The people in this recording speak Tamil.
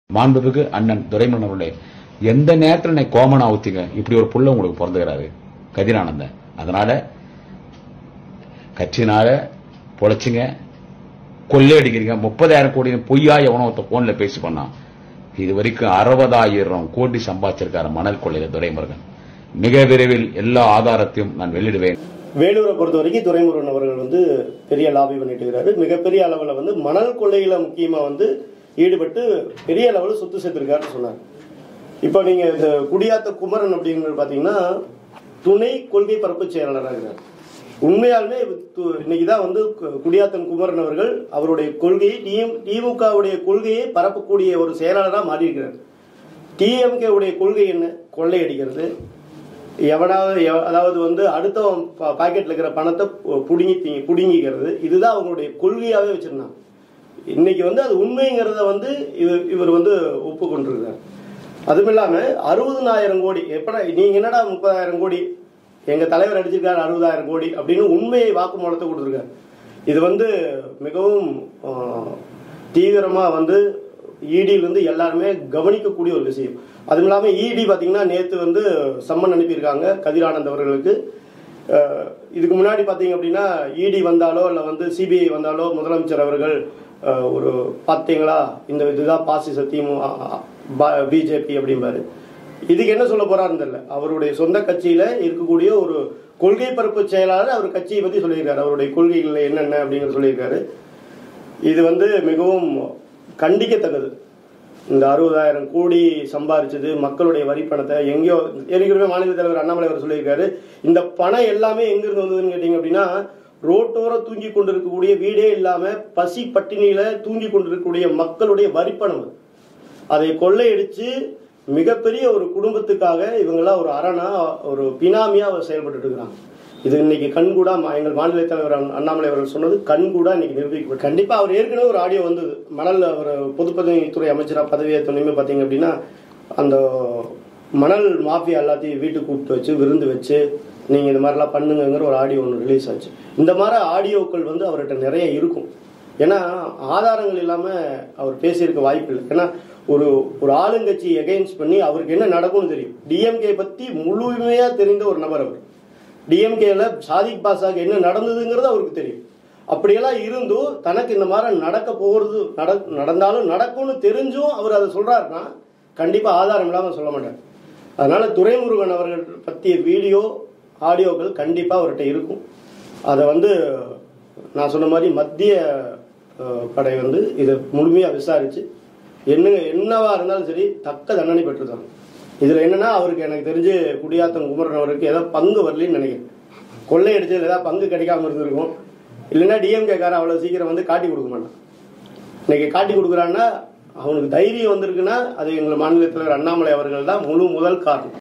மாண்புமிகு அண்ணன் துரைமன் அவர்களே எந்த நேரத்தில் என்னை கோமனா ஊத்திங்க இப்படி ஒரு புள்ள உங்களுக்கு பிறந்துகிறாரு கதிரானந்தன் அதனால கட்சினால பொழைச்சிங்க கொள்ளையடிக்கிறீங்க முப்பதாயிரம் கோடி பொய்யா எவனோ ஒருத்த போன்ல பேசி பண்ணான் இது வரைக்கும் அறுபதாயிரம் கோடி சம்பாதிச்சிருக்காரு மணல் கொள்ளையில துரைமுருகன் மிக விரைவில் எல்லா ஆதாரத்தையும் நான் வெளியிடுவேன் வேலூரை பொறுத்த வரைக்கும் துரைமுருகன் அவர்கள் வந்து பெரிய லாபி பண்ணிட்டு இருக்கிறாரு மிகப்பெரிய அளவில் வந்து மணல் கொள்ளையில முக்கியமா வந்து ஈடுபட்டு பெரிய அளவில் சொத்து சேர்த்திருக்காருன்னு சொன்னார் இப்போ நீங்க இந்த குடியாத்த குமரன் அப்படிங்கிறது பாத்தீங்கன்னா துணை கொள்கை பரப்பு செயலாளராக இருக்கிறார் உண்மையாலுமே து- இன்னைக்குதான் வந்து கு- குடியாத்தன் குமரன் அவர்கள் அவருடைய கொள்கையை திமுகவுடைய கொள்கையை பரப்பக்கூடிய ஒரு செயலாளராக மாறி இருக்கிறார் டிஎம்கே உடைய கொள்கை என்ன கொள்ளையடிக்கிறது எவனாவது எவ- அதாவது வந்து அடுத்தவன் பா- பாக்கெட்ல இருக்கிற பணத்தை பு- புடுங்கி தீ- புடுங்கிக்கிறது இதுதான் அவங்களுடைய கொள்கையாவே வச்சிருந்தாங்க இன்னைக்கு வந்து அது உண்மைங்கிறத வந்து இவர் இவர் வந்து ஒப்புக்கொண்டிருக்கிறார் அதுவும் இல்லாம அறுபதனாயிரம் கோடி எப்படா நீங்க என்னடா முப்பதாயிரம் கோடி எங்க தலைவர் அடிச்சிருக்காரு அறுபதாயிரம் கோடி அப்படின்னு உண்மையை வாக்குமூலத்தை கொடுத்துருக்காரு இது வந்து மிகவும் ஆ, தீவிரமா வந்து இடியில இருந்து எல்லாருமே கவனிக்கக்கூடிய ஒரு விஷயம் அதுவும் இல்லாம இடி பாத்தீங்கன்னா நேத்து வந்து சம்மன் அனுப்பியிருக்காங்க கதிரானந்த் அவர்களுக்கு அஹ், இதுக்கு முன்னாடி பாத்தீங்க அப்படின்னா இடி வந்தாலோ இல்ல வந்து சிபிஐ வந்தாலோ முதலமைச்சர் அவர்கள் அஹ், ஒரு பாத்தீங்களா இந்த இதுதான் பாசிச திமுக பிஜேபி அப்படிம்பாரு இதுக்கு என்ன சொல்ல போறாருன்னு தெரியல அவருடைய சொந்த கட்சியில இருக்கக்கூடிய ஒரு கொள்கை பரப்பு செயலாளர் அவர் கட்சியை பத்தி சொல்லியிருக்காரு அவருடைய கொள்கைகள் என்னென்ன அப்படிங்கறது சொல்லியிருக்காரு இது வந்து மிகவும் கண்டிக்கத்தக்கது இந்த அறுபதாயிரம் கோடி சம்பாரிச்சது மக்களுடைய வரி பணத்தை எங்கேயோ ஏற்கனவே மாநில தலைவர் அண்ணாமலை அவர் சொல்லியிருக்காரு இந்த பணம் எல்லாமே எங்கிருந்து வந்ததுன்னு கேட்டீங்க அப்படின்னா ரோட்டோரம் தூங்கி கொண்டிருக்கக்கூடிய வீடே இல்லாம பசி பட்டினியில தூங்கி கொண்டிருக்கக்கூடிய மக்களுடைய வரிப்பணம் அது. அதை கொள்ளையடிச்சு மிகப்பெரிய ஒரு குடும்பத்துக்காக இவங்கெல்லாம் ஒரு அரணா ஒரு பினாமியா செயல்பட்டு இருக்கிறாங்க இது இன்னைக்கு கண்கூடா மா- எங்கள் மாநில தலைவர் அண்ணா- அண்ணாமலை அவர்கள் சொன்னது கண்கூடா இன்னைக்கு நிரூபிக்கப்படும் கண்டிப்பா அவர் ஏற்கனவே ஒரு ஆடியோ வந்தது மணல் அவர் பொதுப்பணித்துறை அமைச்சரா பதவியேற்றனையுமே பாத்தீங்க அப்படின்னா அந்த மணல் மாஃபியா எல்லாத்தையும் வீட்டுக்கு கூப்பிட்டு வச்சு விருந்து வச்சு நீங்க இந்த மாதிரிலாம் பண்ணுங்கிற ஒரு ஆடியோ ஒன்று ரிலீஸ் ஆச்சு இந்த மாதிரி ஆடியோக்கள் வந்து அவர்கிட்ட நிறைய இருக்கும் ஏன்னா ஆதாரங்கள் இல்லாம அவர் பேசியிருக்க வாய்ப்பு இல்லை ஏன்னா ஒரு ஒரு ஆளுங்கட்சி எகைன்ஸ்ட் பண்ணி அவருக்கு என்ன நடக்கும்னு தெரியும் டிஎம்கே பத்தி முழுமையா தெரிந்த ஒரு நபர் அவர் டிஎம்கேல சாதிக் பாசாக்கு என்ன நடந்ததுங்கிறது அவருக்கு தெரியும் அப்படியெல்லாம் இருந்தும் தனக்கு இந்த மாதிரி நடக்க போகிறது நட நடந்தாலும் நடக்கும்னு தெரிஞ்சும் அவர் அதை சொல்றாருன்னா கண்டிப்பா ஆதாரம் இல்லாம சொல்ல மாட்டார் அதனால துரைமுருகன் அவர்கள் பற்றிய வீடியோ ஆடியோக்கள் கண்டிப்பா அவர்கிட்ட இருக்கும் அதை வந்து நான் சொன்ன மாதிரி மத்திய அஹ், படை வந்து இதை முழுமையா விசாரிச்சு என்ன என்னவா இருந்தாலும் சரி தக்க தண்டனை பெற்றுதான் இதுல என்னன்னா அவருக்கு எனக்கு தெரிஞ்சு குடியாத்தம் குமரன் அவருக்கு ஏதோ பங்கு வரலன்னு நினைக்கிறேன் கொள்ளையடிச்சதுல ஏதாவது பங்கு கிடைக்காம இருந்திருக்கும் இல்லைன்னா டிஎம்கே காரன் அவ்வளவு சீக்கிரம் வந்து காட்டி கொடுக்க மாட்டான் இன்னைக்கு காட்டி கொடுக்குறான்னா அவனுக்கு தைரியம் வந்திருக்குன்னா அது எங்கள் மாநில தலைவர் அண்ணாமலை அவர்கள் தான் முழு முதல் காரணம்